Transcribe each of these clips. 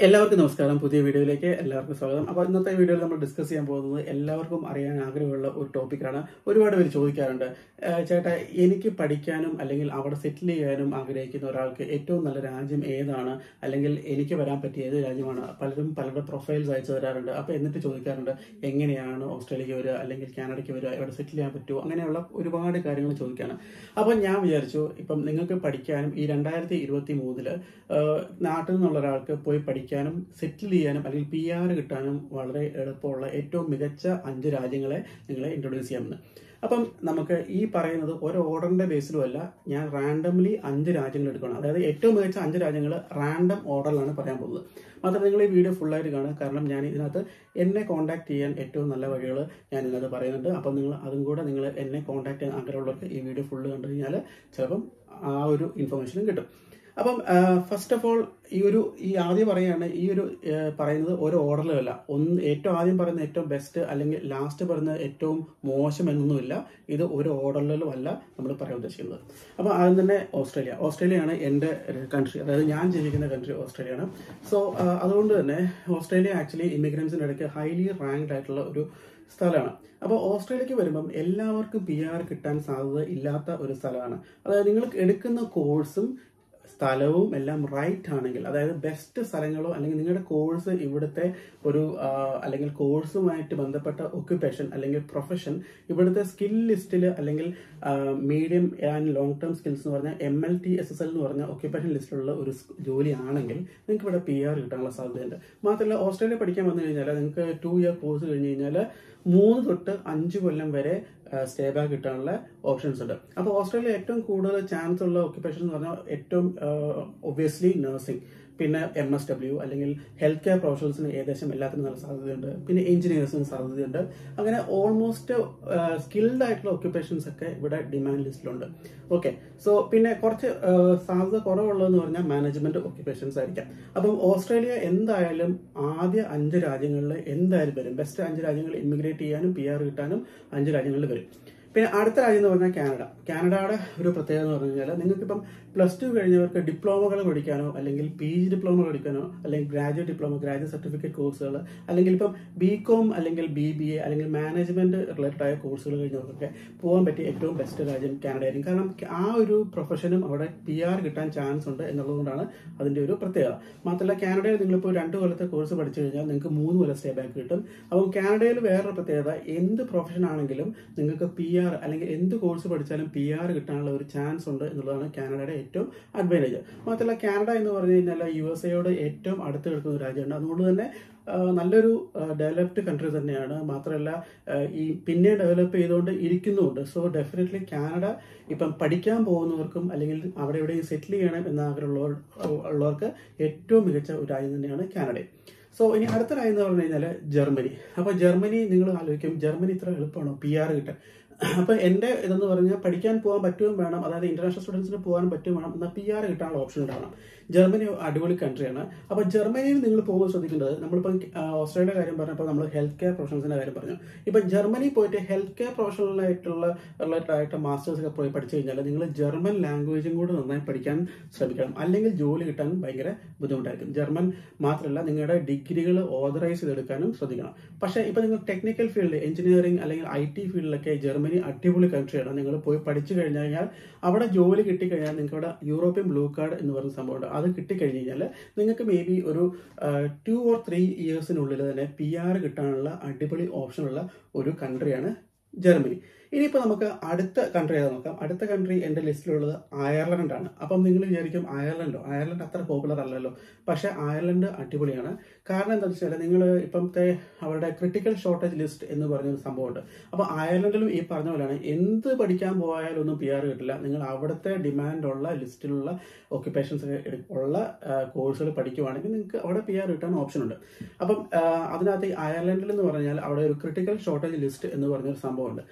എല്ലാവർക്കും നമസ്കാരം പുതിയ വീഡിയോയിലേക്ക് എല്ലാവർക്കും സ്വാഗതം അപ്പോൾ ഇന്നത്തെ വീഡിയോയിൽ നമ്മൾ ഡിസ്കസ് ചെയ്യാൻ പോകുന്നത് എല്ലാവർക്കും അറിയാൻ ആഗ്രഹമുള്ള ഒരു ടോപ്പിക്കാണ് ഒരുപാട് പേര് ചോദിക്കാറുണ്ട് "ഏഹ് ചേട്ടാ എനിക്ക് പഠിക്കാനും അല്ലെങ്കിൽ അവിടെ സെറ്റിൽ ചെയ്യാനും ആഗ്രഹിക്കുന്ന ഒരാൾക്ക് ഏറ്റവും നല്ല രാജ്യം ഏതാണ് അല്ലെങ്കിൽ എനിക്ക് വരാൻ പറ്റിയ ഏത് രാജ്യമാണ് പലരും പലരുടെ പ്രൊഫൈൽസ് അയച്ചു തരാറുണ്ട് അപ്പോൾ എന്നിട്ട് ചോദിക്കാറുണ്ട് എങ്ങനെയാണ് ഓസ്ട്രേലിയക്ക് വരിക അല്ലെങ്കിൽ കാനഡയ്ക്ക് വരിക ഇവിടെ സെറ്റിൽ ചെയ്യാൻ പറ്റുമോ അങ്ങനെയുള്ള ഒരുപാട് കാര്യങ്ങൾ ചോദിക്കുകയാണ് അപ്പോൾ ഞാൻ വിചാരിച്ചു ഇപ്പം നിങ്ങൾക്ക് പഠിക്കാനും ഈ രണ്ടായിരത്തി ഇരുപത്തി മൂന്നില് നാട്ടിൽ നിന്നുള്ള ഒരാൾക്ക് പോയി പഠിക്കാനും സെറ്റിൽ ചെയ്യാനും അല്ലെങ്കിൽ പി ആർ കിട്ടാനും വളരെ എളുപ്പമുള്ള ഏറ്റവും മികച്ച അഞ്ച് രാജ്യങ്ങളെ നിങ്ങളെ ഇൻട്രൊഡ്യൂസ് ചെയ്യാമെന്ന് അപ്പം നമുക്ക് ഈ പറയുന്നത് ഒരു ഓർഡറിന്റെ ബേസിലും അല്ല ഞാൻ റാൻഡംലി അഞ്ച് രാജ്യങ്ങൾ എടുക്കണം അതായത് ഏറ്റവും മികച്ച അഞ്ച് രാജ്യങ്ങൾ റാൻഡം ഓർഡറിലാണ് പറയാൻ പോകുന്നത് മാത്രം നിങ്ങൾ ഈ വീഡിയോ ഫുള്ളായിട്ട് കാണുക കാരണം ഞാൻ ഇതിനകത്ത് എന്നെ കോൺടാക്ട് ചെയ്യാൻ ഏറ്റവും നല്ല വഴികൾ ഞാൻ ഇതിനകത്ത് പറയുന്നുണ്ട് അപ്പം നിങ്ങൾ അതും കൂടെ നിങ്ങൾ എന്നെ കോൺടാക്ട് ചെയ്യാൻ ആഗ്രഹമുള്ളവർക്ക് ഈ വീഡിയോ ഫുള്ള് കണ്ടു കഴിഞ്ഞാൽ ചിലപ്പം ആ ഒരു ഇൻഫർമേഷനും കിട്ടും അപ്പം ഫസ്റ്റ് ഓഫ് ഓൾ ഈ ഒരു ഈ ആദ്യം പറയുകയാണ് ഈ ഒരു ആ, പറയുന്നത് ഒരു ഓർഡറിലല്ല ഒന്ന് ഏറ്റവും ആദ്യം പറയുന്ന ഏറ്റവും ബെസ്റ്റ് അല്ലെങ്കിൽ ലാസ്റ്റ് പറയുന്ന ഏറ്റവും മോശം എന്നൊന്നുമില്ല ഇത് ഒരു ഓർഡറിലും അല്ല നമ്മൾ പറയാൻ ഉദ്ദേശിക്കുന്നത് അപ്പോൾ ആദ്യം തന്നെ ഓസ്ട്രേലിയ ഓസ്ട്രേലിയയാണ് എൻ്റെ കൺട്രി അതായത് ഞാൻ ജീവിക്കുന്ന കൺട്രി ഓസ്ട്രേലിയയാണ് സോ അതുകൊണ്ട് തന്നെ ഓസ്ട്രേലിയ ആക്ച്വലി ഇമിഗ്രൻസിൻ്റെ ഇടയ്ക്ക് ഹൈലി റാങ്ക്ഡ് ആയിട്ടുള്ള ഒരു സ്ഥലമാണ് അപ്പോൾ ഓസ്ട്രേലിയക്ക് വരുമ്പം എല്ലാവർക്കും പി ആർ കിട്ടാൻ സാധ്യത ഇല്ലാത്ത ഒരു സ്ഥലമാണ് അതായത് നിങ്ങൾ എടുക്കുന്ന കോഴ്സും സ്ഥലവും എല്ലാം റൈറ്റ് ആണെങ്കിൽ അതായത് ബെസ്റ്റ് സ്ഥലങ്ങളോ അല്ലെങ്കിൽ നിങ്ങളുടെ കോഴ്സ് ഇവിടുത്തെ ഒരു ആ, അല്ലെങ്കിൽ കോഴ്സുമായിട്ട് ബന്ധപ്പെട്ട ഒക്യുപ്പേഷൻ അല്ലെങ്കിൽ പ്രൊഫഷൻ ഇവിടുത്തെ സ്കിൽ ലിസ്റ്റിൽ അല്ലെങ്കിൽ medium and long term skills എന്ന് പറഞ്ഞാൽ M L T S S L എന്ന് പറഞ്ഞ ഒക്യുപ്പേഷൻ ലിസ്റ്റിലുള്ള ഒരു സ് ജോലിയാണെങ്കിൽ നിങ്ങൾക്ക് ഇവിടെ പി ആർ കിട്ടാനുള്ള സാധ്യതയുണ്ട് മാത്രമല്ല ഓസ്ട്രേലിയ പഠിക്കാൻ വന്നു കഴിഞ്ഞാൽ നിങ്ങൾക്ക് ടു ഇയർ കോഴ്സ് കഴിഞ്ഞ് കഴിഞ്ഞാൽ മൂന്ന് തൊട്ട് അഞ്ച് കൊല്ലം വരെ സ്റ്റേ ബാക്ക് കിട്ടാനുള്ള ഓപ്ഷൻസ് ഉണ്ട് അപ്പോൾ ഓസ്ട്രേലിയ ഏറ്റവും കൂടുതൽ ചാൻസ് ഉള്ള ഒക്യുപ്പേഷൻ എന്ന് പറഞ്ഞാൽ ഏറ്റവും ഒബ്വിയസ്ലി നഴ്സിംഗ് പിന്നെ എം എസ് ഡബ്ല്യു അല്ലെങ്കിൽ ഹെൽത്ത് കെയർ പ്രൊഫഷണൽസിന് ഏകദേശം എല്ലാത്തിനും നല്ല സാധ്യതയുണ്ട് പിന്നെ എഞ്ചിനീയേഴ്സിന് സാധ്യതയുണ്ട് അങ്ങനെ ഓൾമോസ്റ്റ് സ്കിൽഡ് ആയിട്ടുള്ള ഒക്യുപ്പേഷൻസ് ഒക്കെ ഇവിടെ ഡിമാൻഡ് ലിസ്റ്റിലുണ്ട് ഓക്കെ സോ പിന്നെ കുറച്ച് ആ, സാധ്യത കുറവുള്ളതെന്ന് പറഞ്ഞാൽ മാനേജ്മെന്റ് ഒക്യുപ്പേഷൻസ് ആയിരിക്കാം അപ്പം ഓസ്ട്രേലിയ എന്തായാലും ആദ്യ അഞ്ച് രാജ്യങ്ങളിൽ എന്തായാലും വരും ബെസ്റ്റ് അഞ്ച് രാജ്യങ്ങൾ ഇമിഗ്രേറ്റ് ചെയ്യാനും പി ആർ കിട്ടാനും അഞ്ച് രാജ്യങ്ങളിൽ വരും പിന്നെ അടുത്ത രാജ്യം എന്ന് പറഞ്ഞാൽ കാനഡ കാനഡയുടെ ഒരു പ്രത്യേകത എന്ന് പറഞ്ഞു കഴിഞ്ഞാൽ നിങ്ങൾക്കിപ്പം പ്ലസ് ടു കഴിഞ്ഞവർക്ക് ഡിപ്ലോമകൾ പഠിക്കാനോ അല്ലെങ്കിൽ പി ജി ഡിപ്ലോമ പഠിക്കാനോ അല്ലെങ്കിൽ ഗ്രാജുവേറ്റ് ഡിപ്ലോമ ഗ്രാജുവേറ്റ് സർട്ടിഫിക്കറ്റ് കോഴ്സുകൾ അല്ലെങ്കിൽ ഇപ്പം ബി കോം അല്ലെങ്കിൽ ബി ബി എ അല്ലെങ്കിൽ മാനേജ്മെന്റ് റിലേറ്റഡ് ആയ കോഴ്സുകൾ കഴിഞ്ഞവർക്കൊക്കെ പോകാൻ പറ്റിയ ഏറ്റവും ബെസ്റ്റ് രാജ്യം കാനഡ ആയിരിക്കും കാരണം ആ ഒരു പ്രൊഫഷനും അവിടെ പി ആർ കിട്ടാൻ ചാൻസ് ഉണ്ട് എന്നുള്ളതുകൊണ്ടാണ് അതിന്റെ ഒരു പ്രത്യേകത മാത്രമല്ല കാനഡയിൽ നിങ്ങളിപ്പോൾ രണ്ട് കൊല്ലത്തെ കോഴ്സ് പഠിച്ചു കഴിഞ്ഞാൽ നിങ്ങൾക്ക് മൂന്ന് കൊല്ലം സ്റ്റേ ബാക്ക് കിട്ടും അപ്പം കാനഡയിൽ വേറൊരു പ്രത്യേകത എന്ത് പ്രൊഫഷൻ ആണെങ്കിലും നിങ്ങൾക്ക് പി ആർ അല്ലെങ്കിൽ എന്ത് കോഴ്സ് പഠിച്ചാലും പി ആർ കിട്ടാനുള്ള ഒരു ചാൻസ് ഉണ്ട് എന്നുള്ളതാണ് കാനഡയുടെ ഏറ്റവും അഡ്വാൻറ്റേജ് മാത്രമല്ല കാനഡ എന്ന് പറഞ്ഞു കഴിഞ്ഞാൽ യു എസ് എയോട് ഏറ്റവും അടുത്ത് കിടക്കുന്ന ഒരു രാജ്യമാണ് അതുകൊണ്ട് തന്നെ ആ, നല്ലൊരു ഡെവലപ്ഡ് കൺട്രി തന്നെയാണ് മാത്രമല്ല ആ, ഈ പിന്നെ ഡെവലപ്പ് ചെയ്തുകൊണ്ട് ഇരിക്കുന്നുമുണ്ട് സോ ഡെഫിനറ്റ്ലി കാനഡ ഇപ്പം പഠിക്കാൻ പോകുന്നവർക്കും അല്ലെങ്കിൽ അവിടെ എവിടെയും സെറ്റിൽ ചെയ്യണം എന്ന ആഗ്രഹമുള്ളവർ ഉള്ളവർക്ക് ഏറ്റവും മികച്ച ഒരു രാജ്യം തന്നെയാണ് കാനഡ സോ ഇനി അടുത്ത രാജ്യം എന്ന് പറഞ്ഞു കഴിഞ്ഞാൽ ജർമ്മനി അപ്പോൾ ജർമ്മനി നിങ്ങൾ ആലോചിക്കും ജർമ്മനി ഇത്ര എളുപ്പമാണോ പി ആർ കിട്ടാൻ അപ്പോൾ എൻ്റെ ഇതെന്ന് പറഞ്ഞാൽ പഠിക്കാൻ പോകാൻ പറ്റുകയും വേണം അതായത് ഇന്റർനാഷണൽ സ്റ്റുഡൻസിന് പോകാൻ പറ്റും വേണം എന്നാൽ പി ആർ കിട്ടാനുള്ള ഓപ്ഷൻ ഉണ്ടാവണം ജർമ്മനി അടിപൊളി കൺട്രിയാണ് അപ്പോൾ ജർമ്മനിയിൽ നിങ്ങൾ പോകുമ്പോൾ ശ്രദ്ധിക്കേണ്ടത് നമ്മളിപ്പം ആ, ഓസ്ട്രേലിയയുടെ കാര്യം പറഞ്ഞപ്പോൾ നമ്മൾ ഹെൽത്ത് കെയർ പ്രൊഫഷൻസിന്റെ കാര്യം പറഞ്ഞു ഇപ്പം ജർമ്മനി പോയിട്ട് ഹെൽത്ത് കെയർ പ്രൊഫഷണലായിട്ടുള്ള റിലേറ്റഡ് ആയിട്ട് മാസ്റ്റേഴ്സ് ഒക്കെ പോയി പഠിച്ചു കഴിഞ്ഞാൽ നിങ്ങൾ ജർമ്മൻ ലാംഗ്വേജും കൂടി നന്നായി പഠിക്കാൻ ശ്രമിക്കണം അല്ലെങ്കിൽ ജോലി കിട്ടാൻ ഭയങ്കര ബുദ്ധിമുട്ടായിരിക്കും ജർമ്മൻ മാത്രമല്ല നിങ്ങളുടെ ഡിഗ്രികൾ ഓതറൈസ് ചെയ്തെടുക്കാനും ശ്രദ്ധിക്കണം പക്ഷേ ഇപ്പം നിങ്ങൾ ടെക്നിക്കൽ ഫീൽഡ് എഞ്ചിനീയറിംഗ് അല്ലെങ്കിൽ ഐ ടി ഫീൽഡിലൊക്കെ ജർമ്മനി അടിപൊളി കൺട്രിയാണ് നിങ്ങൾ പോയി പഠിച്ചു കഴിഞ്ഞു കഴിഞ്ഞാൽ അവിടെ ജോലി കിട്ടിക്കഴിഞ്ഞാൽ നിങ്ങൾക്ക് അവിടെ യൂറോപ്യൻ ബ്ലൂ കാർഡ് എന്ന് പറയുന്ന സംഭവമുണ്ട് അത് കിട്ടിക്കഴിഞ്ഞ് കഴിഞ്ഞാൽ നിങ്ങൾക്ക് മേ ബി ഒരു ടു ഓർ ത്രീ ഇയേഴ്സിനുള്ളിൽ തന്നെ പി ആർ കിട്ടാനുള്ള അടിപൊളി ഓപ്ഷനുള്ള ഒരു കൺട്രിയാണ് ജർമ്മനി ഇനിയിപ്പോൾ നമുക്ക് അടുത്ത കൺട്രി ഏതാ നോക്കാം അടുത്ത കൺട്രി എൻ്റെ ലിസ്റ്റിലുള്ളത് അയർലൻഡ് ആണ് അപ്പം നിങ്ങൾ വിചാരിക്കും അയർലൻഡോ അയർലൻഡ് അത്ര പോപ്പുലർ അല്ലല്ലോ പക്ഷേ അയർലൻഡ് അടിപൊളിയാണ് കാരണം എന്താണെന്ന് വെച്ചാൽ നിങ്ങൾ ഇപ്പോഴത്തെ അവരുടെ ക്രിട്ടിക്കൽ ഷോർട്ടേജ് ലിസ്റ്റ് എന്ന് പറഞ്ഞൊരു സംഭവമുണ്ട് അപ്പോൾ അയർലൻഡിലും ഈ പറഞ്ഞ പോലെയാണ് എന്ത് പഠിക്കാൻ പോയാലും ഒന്നും പി ആർ കിട്ടില്ല നിങ്ങൾ അവിടുത്തെ ഡിമാൻഡുള്ള ലിസ്റ്റിലുള്ള ഓക്യുപ്പേഷൻസ് ഉള്ള കോഴ്സുകൾ പഠിക്കുവാണെങ്കിൽ നിങ്ങൾക്ക് അവിടെ പി ആർ കിട്ടാൻ ഓപ്ഷൻ ഉണ്ട് അപ്പം ആ, അതിനകത്ത് ഈ അയർലൻഡിൽ എന്ന് പറഞ്ഞാൽ അവിടെ ഒരു ക്രിട്ടിക്കൽ ഷോർട്ടേജ് ലിസ്റ്റ് എന്ന് പറഞ്ഞൊരു സംഭവമുണ്ട് അപ്പോൾ ആ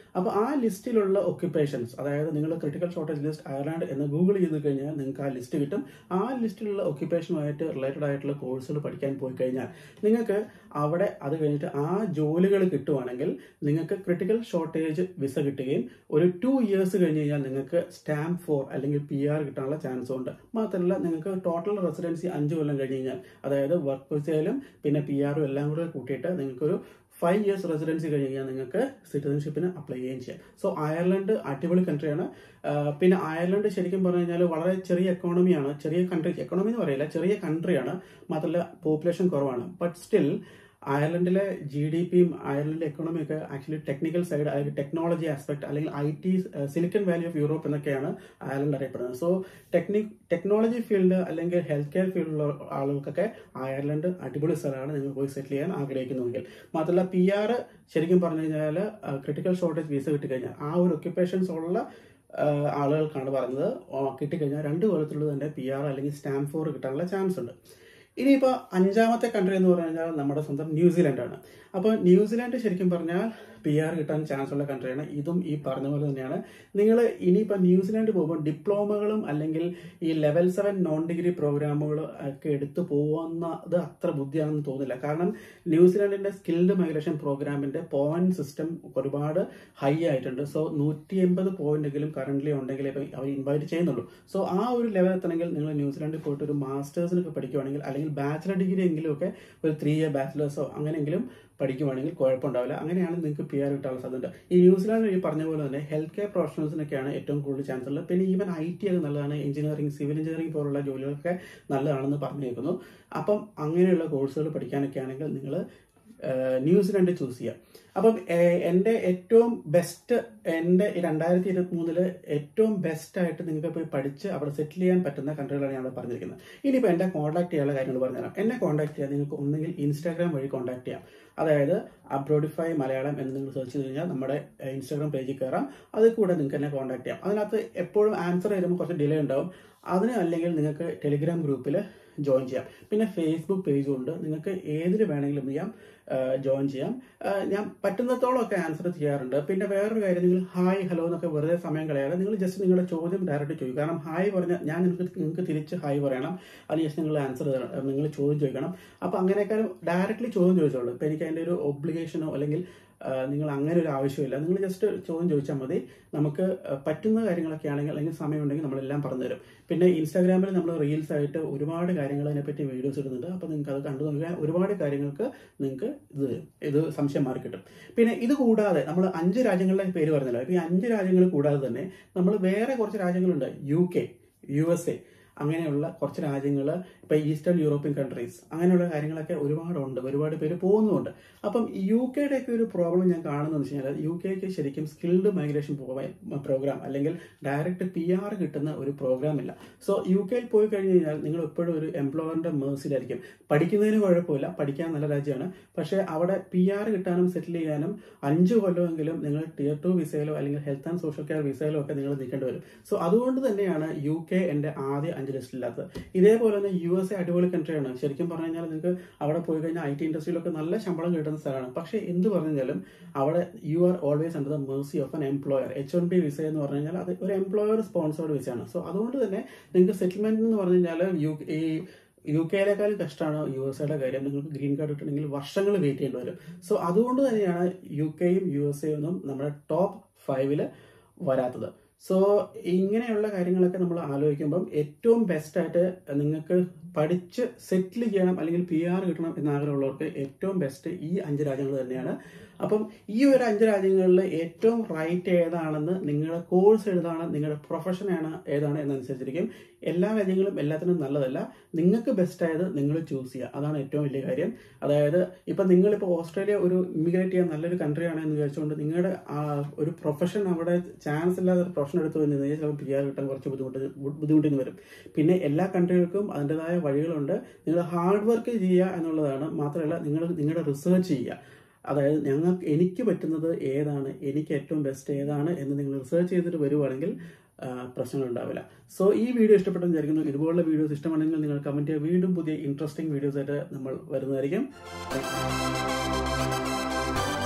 ലിസ്റ്റിലുള്ള ഒക്യുപ്പേഷൻസ് അതായത് നിങ്ങൾ ക്രിട്ടിക്കൽ ഷോർട്ടേജ് ലിസ്റ്റ് അയർലാൻഡ് എന്ന് ഗൂഗിൾ ചെയ്ത് കഴിഞ്ഞാൽ നിങ്ങൾക്ക് ആ ലിസ്റ്റ് കിട്ടും ആ ലിസ്റ്റിലുള്ള ഒക്യുപ്പേഷനുമായിട്ട് റിലേറ്റഡ് ആയിട്ടുള്ള കോഴ്സുകൾ പഠിക്കാൻ പോയി കഴിഞ്ഞാൽ നിങ്ങൾക്ക് അവിടെ അത് കഴിഞ്ഞിട്ട് ആ ജോലികൾ കിട്ടുവാണെങ്കിൽ നിങ്ങൾക്ക് ക്രിട്ടിക്കൽ ഷോർട്ടേജ് വിസ കിട്ടുകയും ഒരു ടു ഇയേഴ്സ് കഴിഞ്ഞ് കഴിഞ്ഞാൽ നിങ്ങൾക്ക് സ്റ്റാമ്പ് ഫോർ അല്ലെങ്കിൽ പി ആർ കിട്ടാനുള്ള ചാൻസ് ഉണ്ട് മാത്രമല്ല നിങ്ങൾക്ക് ടോട്ടൽ റെസിഡൻസി അഞ്ച് കൊല്ലം കഴിഞ്ഞ് കഴിഞ്ഞാൽ അതായത് വർക്ക് വിസയിലും പിന്നെ പി ആറും എല്ലാം കൂടെ കൂട്ടിയിട്ട് നിങ്ങൾക്കൊരു ഫൈവ് ഇയേഴ്സ് റെസിഡൻസി കഴിഞ്ഞ് കഴിഞ്ഞാൽ നിങ്ങൾക്ക് സിറ്റിസൺഷിപ്പിന് അപ്ലൈ ചെയ്യുകയും ചെയ്യാം സോ അയർലൻഡ് അടിപൊളി കൺട്രിയാണ് പിന്നെ അയർലൻഡ് ശരിക്കും പറഞ്ഞു കഴിഞ്ഞാൽ വളരെ ചെറിയ എക്കോണമിയാണ് ചെറിയ കൺട്രി എക്കോണമി എന്ന് പറയില്ല ചെറിയ കൺട്രിയാണ് മാത്രമല്ല പോപ്പുലേഷൻ കുറവാണ് ബട്ട് സ്റ്റിൽ അയർലൻഡിലെ ജി ഡി പിയും അയർലൻഡിലെ എക്കോണമി ഒക്കെ ആക്ച്വലി ടെക്നിക്കൽ സൈഡ് അല്ലെങ്കിൽ ടെക്നോളജി ആസ്പെക്ട് അല്ലെങ്കിൽ I T silicon valley of Europe എന്നൊക്കെയാണ് അയർലൻഡ് അറിയപ്പെടുന്നത് സോ ടെക്നിക് ടെക്നോളജി ഫീൽഡ് അല്ലെങ്കിൽ ഹെൽത്ത് കെയർ ഫീൽഡിലുള്ള ആളുകൾക്കൊക്കെ അയർലൻഡ് അടിപൊളി സ്ഥലമാണ് നിങ്ങൾ പോയി സെറ്റിൽ ചെയ്യാൻ ആഗ്രഹിക്കുന്നുവെങ്കിൽ മാത്രമല്ല പി ആർ ശരിക്കും പറഞ്ഞു കഴിഞ്ഞാൽ ക്രിട്ടിക്കൽ ഷോർട്ടേജ് വീസ കിട്ടിക്കഴിഞ്ഞാൽ ആ ഒരു ഒക്യുപ്പേഷൻസ് ഉള്ള ആളുകൾക്കാണ് പറഞ്ഞത് കിട്ടിക്കഴിഞ്ഞാൽ രണ്ട് കൊല്ലത്തിലുള്ളത് തന്നെ പി ആർ അല്ലെങ്കിൽ സ്റ്റാമ്പ് ഫോർ കിട്ടാനുള്ള ചാൻസ് ഉണ്ട് ഇനിയിപ്പോൾ അഞ്ചാമത്തെ കൺട്രി എന്ന് പറഞ്ഞു കഴിഞ്ഞാൽ നമ്മുടെ സ്വന്തം ന്യൂസിലാൻഡ് ആണ് അപ്പോൾ ന്യൂസിലാൻഡ് ശരിക്കും പറഞ്ഞാൽ പി ആർ കിട്ടാൻ ചാൻസ് ഉള്ള കൺട്രിയാണ് ഇതും ഈ പറഞ്ഞ പോലെ തന്നെയാണ് നിങ്ങൾ ഇനിയിപ്പോൾ ന്യൂസിലാൻഡ് പോകുമ്പോൾ ഡിപ്ലോമകളും അല്ലെങ്കിൽ ഈ ലെവൽ സെവൻ നോൺ ഡിഗ്രി പ്രോഗ്രാമുകൾ ഒക്കെ എടുത്തു പോകുന്നത് അത്ര ബുദ്ധിയാണെന്ന് തോന്നില്ല കാരണം ന്യൂസിലാൻഡിന്റെ സ്കിൽഡ് മൈഗ്രേഷൻ പ്രോഗ്രാമിന്റെ പോയിന്റ് സിസ്റ്റം ഒരുപാട് ഹൈ ആയിട്ടുണ്ട് സോ നൂറ്റി എൺപത് പോയിന്റെങ്കിലും കറന്റ് ഉണ്ടെങ്കിൽ ഇപ്പം അവർ ഇൻവൈറ്റ് ചെയ്യുന്നുള്ളൂ സോ ആ ഒരു ലെവൽ എത്തണമെങ്കിൽ നിങ്ങൾ ന്യൂസിലാൻഡിൽ പോയിട്ട് ഒരു മാസ്റ്റേഴ്സിനൊക്കെ പഠിക്കുവാണെങ്കിൽ അല്ലെങ്കിൽ ബാച്ചിലർ ഡിഗ്രി എങ്കിലും ഒക്കെ ഒരു ത്രീ ഇയർ ബാച്ചിലേഴ്സോ അങ്ങനെയെങ്കിലും പഠിക്കുവാണെങ്കിൽ കുഴപ്പമുണ്ടാവില്ല അങ്ങനെയാണ് നിങ്ങൾക്ക് പി ആർ കിട്ടാനുള്ള സാധ്യത ഈ ന്യൂസിലാൻഡ് ഈ പറഞ്ഞ പോലെ തന്നെ ഹെൽത്ത് കെയർ പ്രൊഫഷണൽസിനൊക്കെയാണ് ഏറ്റവും കൂടുതൽ ചാൻസ് ഉള്ളത് പിന്നെ ഈവൻ ഐ ടി ഒക്കെ നല്ലതാണ് എഞ്ചിനീയറിംഗ് സിവിൽ എഞ്ചിനീയറിംഗ് പോലുള്ള ജോലികളൊക്കെ നല്ലതാണെന്ന് പറഞ്ഞേക്കുന്നു അപ്പം അങ്ങനെയുള്ള കോഴ്സുകൾ പഠിക്കാനൊക്കെ ആണെങ്കിൽ നിങ്ങൾ ന്യൂസിലാൻഡ് ചൂസ് ചെയ്യാം അപ്പം എൻ്റെ ഏറ്റവും ബെസ്റ്റ് എൻ്റെ രണ്ടായിരത്തി ഇരുപത്തി മൂന്നില് ഏറ്റവും ബെസ്റ്റ് ആയിട്ട് നിങ്ങൾക്ക് പോയി പഠിച്ച് അവിടെ സെറ്റിൽ ചെയ്യാൻ പറ്റുന്ന കൺട്രികളാണ് ഞാൻ പറഞ്ഞിരിക്കുന്നത് ഇനിയിപ്പോൾ എൻ്റെ കോൺടാക്ട് ചെയ്യാനുള്ള കാര്യങ്ങൾ പറഞ്ഞുതരാം എന്നെ കോൺടാക്ട് ചെയ്യാൻ നിങ്ങൾക്ക് ഒന്നെങ്കിൽ ഇൻസ്റ്റാഗ്രാം വഴി കോൺടാക്ട് ചെയ്യാം അതായത് അബ്രോഡിഫൈ മലയാളം എന്ന് നിങ്ങൾ സെർച്ച് ചെയ്ത് കഴിഞ്ഞാൽ നമ്മുടെ ഇൻസ്റ്റാഗ്രാം പേജിൽ കയറാം അതിൽ കൂടെ നിങ്ങൾക്ക് എന്നെ കോൺടാക്ട് ചെയ്യാം അതിനകത്ത് എപ്പോഴും ആൻസർ ചെയ്യുമ്പോൾ കുറച്ച് ഡിലേ ഉണ്ടാവും അതിന് അല്ലെങ്കിൽ നിങ്ങൾക്ക് ടെലിഗ്രാം ഗ്രൂപ്പിൽ ജോയിൻ ചെയ്യാം പിന്നെ ഫേസ്ബുക്ക് പേജും ഉണ്ട് നിങ്ങൾക്ക് ഏതിൽ വേണമെങ്കിലും ചെയ്യാം ജോയിൻ ചെയ്യാം ഞാൻ പറ്റുന്നിടത്തോളം ഒക്കെ ആൻസർ ചെയ്യാറുണ്ട് പിന്നെ വേറൊരു കാര്യം നിങ്ങൾ ഹായ് ഹലോ എന്നൊക്കെ വെറുതെ സമയം കളയാതെ നിങ്ങൾ ജസ്റ്റ് നിങ്ങളുടെ ചോദ്യം ഡയറക്റ്റ് ചോദിക്കും കാരണം ഹായ് പറഞ്ഞാൽ ഞാൻ നിങ്ങൾക്ക് നിങ്ങൾക്ക് തിരിച്ച് ഹായ് പറയണം അതിന് ശേഷം നിങ്ങൾ ആൻസർ നിങ്ങൾ ചോദ്യം ചോദിക്കണം അപ്പോൾ അങ്ങനെയൊക്കെ ഡയറക്റ്റ്ലി ചോദ്യം ചോദിച്ചോളൂ ഇപ്പം എനിക്ക് അതിൻ്റെ ഒരു ഒബ്ലിഗേഷനോ അല്ലെങ്കിൽ നിങ്ങൾ അങ്ങനെ ഒരു ആവശ്യമില്ല നിങ്ങൾ ജസ്റ്റ് ചോദ്യം ചോദിച്ചാൽ മതി നമുക്ക് പറ്റുന്ന കാര്യങ്ങളൊക്കെ ആണെങ്കിൽ അല്ലെങ്കിൽ സമയമുണ്ടെങ്കിൽ നമ്മളെല്ലാം പറഞ്ഞു തരും പിന്നെ ഇൻസ്റ്റാഗ്രാമിൽ നമ്മൾ റീൽസ് ആയിട്ട് ഒരുപാട് കാര്യങ്ങൾ അതിനെപ്പറ്റി വീഡിയോസ് ഇടുന്നുണ്ട് അപ്പോൾ നിങ്ങൾക്ക് അത് കണ്ടു നോക്കിയാൽ ഒരുപാട് കാര്യങ്ങൾക്ക് നിങ്ങൾക്ക് ഇത് ഇത് സംശയം മാറി കിട്ടും പിന്നെ ഇത് കൂടാതെ നമ്മൾ അഞ്ച് രാജ്യങ്ങളുടെ പേര് പറഞ്ഞല്ലോ ഇപ്പോൾ ഈ അഞ്ച് രാജ്യങ്ങൾ കൂടാതെ തന്നെ നമ്മൾ വേറെ കുറച്ച് രാജ്യങ്ങളുണ്ട് U K U S A അങ്ങനെയുള്ള കുറച്ച് രാജ്യങ്ങൾ ഇപ്പൊ ഈസ്റ്റേൺ യൂറോപ്യൻ കൺട്രീസ് അങ്ങനെയുള്ള കാര്യങ്ങളൊക്കെ ഒരുപാടുണ്ട് ഒരുപാട് പേര് പോകുന്നുമുണ്ട് അപ്പം യു കെയുടെ ഒക്കെ ഒരു പ്രോബ്ലം ഞാൻ കാണുന്നത് വെച്ച് കഴിഞ്ഞാൽ യു കെക്ക് ശരിക്കും സ്കിൽഡ് മൈഗ്രേഷൻ പ്രോഗ്രാം അല്ലെങ്കിൽ ഡയറക്റ്റ് പി ആർ കിട്ടുന്ന ഒരു പ്രോഗ്രാം ഇല്ല സോ യു കെയിൽ പോയി കഴിഞ്ഞ് കഴിഞ്ഞാൽ നിങ്ങൾ എപ്പോഴും ഒരു എംപ്ലോയറിന്റെ മേഴ്സിലായിരിക്കും പഠിക്കുന്നതിന് കുഴപ്പമില്ല പഠിക്കാൻ നല്ല രാജ്യമാണ് പക്ഷേ അവിടെ പി ആർ കിട്ടാനും സെറ്റിൽ ചെയ്യാനും അഞ്ച് കൊല്ലമെങ്കിലും നിങ്ങൾ ടിയർ ടു വിസയിലോ അല്ലെങ്കിൽ ഹെൽത്ത് ആൻഡ് സോഷ്യൽ കെയർ വിസയിലോ ഒക്കെ നിങ്ങൾ നിൽക്കേണ്ടി വരും സോ അതുകൊണ്ട് തന്നെയാണ് യു കെ എന്റെ ആദ്യ അഞ്ച് ലിസ്റ്റില്ലാത്തത് ഇതേപോലെ തന്നെ യു എസ് എ അടിപൊളി കൺട്രിയാണ് ശരിക്കും പറഞ്ഞു കഴിഞ്ഞാൽ നിങ്ങൾക്ക് അവിടെ പോയി കഴിഞ്ഞാൽ ഐ ടി ഇൻഡസ്ട്രിയിലൊക്കെ നല്ല ശമ്പളം കിട്ടുന്ന സ്ഥലമാണ് പക്ഷേ എന്ത് പറഞ്ഞു കഴിഞ്ഞാലും അവിടെ you are always under the mercy of an employer H one B visa എന്ന് പറഞ്ഞു കഴിഞ്ഞാൽ അത് ഒരു എംപ്ലോയർ സ്പോൺസേർഡ് വിസയാണ് സോ അതുകൊണ്ട് തന്നെ നിങ്ങൾക്ക് സെറ്റിൽമെന്റ് എന്ന് പറഞ്ഞു കഴിഞ്ഞാൽ യു ഈ യു കെയിലേക്കാളും കഷ്ടമാണ് യു എസ് എയുടെ കാര്യം നിങ്ങൾക്ക് ഗ്രീൻ കാർഡ് കിട്ടണമെങ്കിൽ വർഷങ്ങൾ വെയിറ്റ് ചെയ്യേണ്ടി വരും സോ അതുകൊണ്ട് തന്നെയാണ് യു കെയും യു എസ് എയൊന്നും നമ്മുടെ ടോപ്പ് ഫൈവില് വരാത്തത് സോ ഇങ്ങനെയുള്ള കാര്യങ്ങളൊക്കെ നമ്മൾ ആലോചിക്കുമ്പം ഏറ്റവും ബെസ്റ്റ് ആയിട്ട് നിങ്ങൾക്ക് പഠിച്ച് സെറ്റിൽ ചെയ്യണം അല്ലെങ്കിൽ പി ആർ കിട്ടണം എന്ന് ആഗ്രഹമുള്ളവർക്ക് ഏറ്റവും ബെസ്റ്റ് ഈ അഞ്ച് രാജ്യങ്ങൾ തന്നെയാണ് അപ്പം ഈ ഒരു അഞ്ച് രാജ്യങ്ങളിൽ ഏറ്റവും റൈറ്റ് ഏതാണെന്ന് നിങ്ങളുടെ കോഴ്സ് ഏതാണ് നിങ്ങളുടെ പ്രൊഫഷൻ ആണ് ഏതാണ് എന്നനുസരിച്ചിരിക്കും എല്ലാ രാജ്യങ്ങളും എല്ലാത്തിനും നല്ലതല്ല നിങ്ങൾക്ക് ബെസ്റ്റ് ആയത് നിങ്ങൾ ചൂസ് ചെയ്യുക അതാണ് ഏറ്റവും വലിയ കാര്യം അതായത് ഇപ്പം നിങ്ങളിപ്പോൾ ഓസ്ട്രേലിയ ഒരു ഇമിഗ്രേറ്റ് ചെയ്യാൻ നല്ലൊരു കൺട്രി ആണ് എന്ന് വിചാരിച്ചുകൊണ്ട് നിങ്ങളുടെ ഒരു പ്രൊഫഷൻ അവിടെ ചാൻസ് ഇല്ലാതെ ഒരു പ്രൊഫഷൻ എടുത്തു വന്നു കഴിഞ്ഞാൽ ചിലപ്പോൾ പി ആർ കിട്ടാൻ കുറച്ച് ബുദ്ധിമുട്ട് ബുദ്ധിമുട്ടിന് വരും പിന്നെ എല്ലാ കൺട്രികൾക്കും അതിൻ്റെതായ വഴികളുണ്ട് നിങ്ങൾ ഹാർഡ് വർക്ക് ചെയ്യുക എന്നുള്ളതാണ് മാത്രമല്ല നിങ്ങൾ നിങ്ങളുടെ റിസർച്ച് ചെയ്യുക അതായത് ഞങ്ങൾക്ക് എനിക്ക് പറ്റുന്നത് ഏതാണ് എനിക്ക് ഏറ്റവും ബെസ്റ്റ് ഏതാണ് എന്ന് നിങ്ങൾ റിസർച്ച് ചെയ്തിട്ട് വരുവാണെങ്കിൽ പ്രശ്നങ്ങൾ ഉണ്ടാവില്ല സോ ഈ വീഡിയോ ഇഷ്ടപ്പെട്ടെന്ന് വിചാരിക്കുന്നു ഇതുപോലുള്ള വീഡിയോസ് ഇഷ്ടമാണെങ്കിൽ നിങ്ങൾ കമന്റ് ചെയ്യുക വീണ്ടും പുതിയ ഇൻട്രസ്റ്റിംഗ് വീഡിയോസ് ആയിട്ട് നമ്മൾ വരുന്നതായിരിക്കും